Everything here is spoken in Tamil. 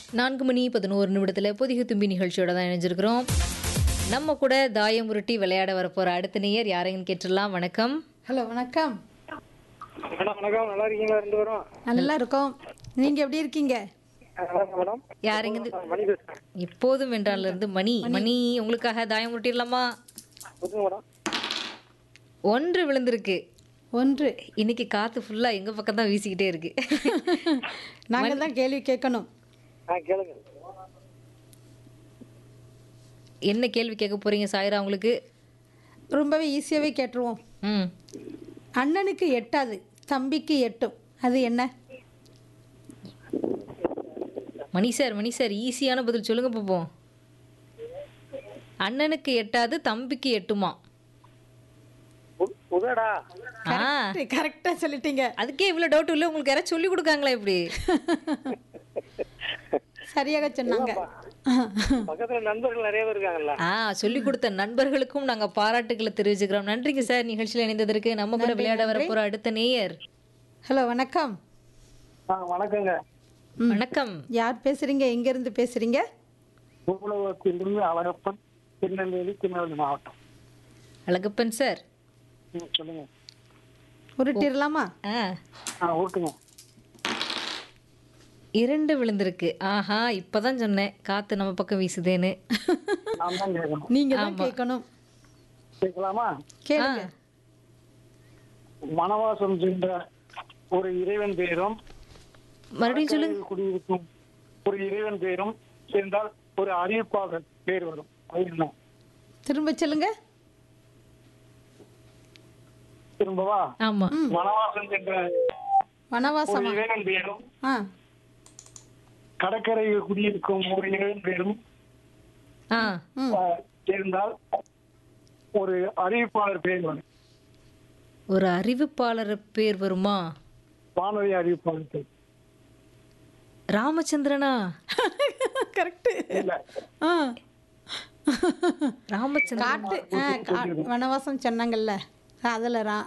நான்கு மணி பதினோரு நிமிடத்தில் புதிய தும்பி நிகழ்ச்சியோட தான் இணைஞ்சிருக்கிறோம் நம்ம கூட தாயம் உருட்டி விளையாட வரப்போற அடுத்த நேயர் யாரையும் கேட்டுடலாம் வணக்கம் ஹலோ வணக்கம் மேடம் வணக்கம் நல்லா இருக்கீங்களா ரெண்டு பேரும் நல்லா இருக்கோம் நீங்க எப்படி இருக்கீங்க நல்லா இருக்கேன் மேடம் யாருங்க இது? மணி பேசுறேன் இப்போதும் வென்றால இருந்து மணி மணி உங்களுக்காக தாயம் உருட்டிடலாமா சொல்லுங்க மேடம் ஒன்று விழுந்திருக்கு ஒன்று இன்னைக்கு காத்து ஃபுல்லா எங்க பக்கம் தான் வீசிக்கிட்டே இருக்கு நாங்கள் தான் கேள்வி கேட்கணும் ஆ கேளுங்க என்ன கேள்வி கேட்க போறீங்க சாயிரா உங்களுக்கு ரொம்பவே ஈஸியாகவே கேட்டுருவோம் ம் அண்ணனுக்கு எட்டாது தம்பிக்கு எட்டும் அது என்ன மணி சார் மணி சார் ஈஸியான பதில் சொல்லுங்க பார்ப்போம் அண்ணனுக்கு எட்டாது தம்பிக்கு எட்டுமா உ- உதடா ஆ கரெக்டாக சொல்லிட்டீங்க அதுக்கே இவ்வளோ டவுட் இல்லை உங்களுக்கு யாராவது சொல்லி கொடுக்காங்களா இப்படி சரியாக சொன்னாங்க பக்கத்துல நண்பர்கள் நிறைய பேர் இருக்காங்கல்ல ஆ சொல்லி கொடுத்த நண்பர்களுக்கும் நாங்க பாராட்டுகளை தெரிவிச்சுக்கிறோம் நன்றிங்க சார் நிகழ்ச்சியில் இணைந்ததற்கு நம்ம கூட விளையாட வரப்போற அடுத்த நேயர் ஹலோ வணக்கம் ஆ வணக்கங்க வணக்கம் யார் பேசுறீங்க எங்கேருந்து பேசுறீங்க பூலவத்திலிருந்து அழகப்பன் திருநெல்வேலி திருநெல்வேலி மாவட்டம் அழகப்பன் சார் ம், சொல்லுங்க உருட்டிடலாமா ஆ ஆ ஓட்டுங்க இரண்டு விழுந்திருக்கு ஆஹா இப்பதான் சொன்னேன் காத்து நம்ம பக்கம் வீசுதேன்னு நான் தான் கேட்கணும் நீங்க தான் கேட்கணும் கேட்கலாமா கேளுங்க வனவாசம் சென்ற ஒரு இறைவன் பெயரும் மறுபடியும் சொல்லுங்க கடற்கரையில் குடியிருக்கும் ஒரு இறைவன் பெயரும் சேர்ந்தால் ஒரு அறிவிப்பாளர் பேர் வரும் அது என்ன திரும்ப சொல்லுங்க திரும்பவா ஆமா வனவாசம் சென்ற ஒரு வனவாசமா இறைவன் பெயரும் ஆ கடற்கரையில் குடியிருக்கும் ஒரு இறைவன் பெயரும் ஆ ம் அஹ், சேர்ந்தால் ஒரு அறிவிப்பாளர் பேர் வரும் ஒரு அறிவிப்பாளர் பேர் வருமா வானொலி அறிவிப்பாளர் பேர் ராமச்சந்திரனா கரெக்ட் இல்ல ஆ ராமச்சந்திரன் காட்டு ஆ கா- வனவாசம் சொன்னாங்கல்ல அதில் ரா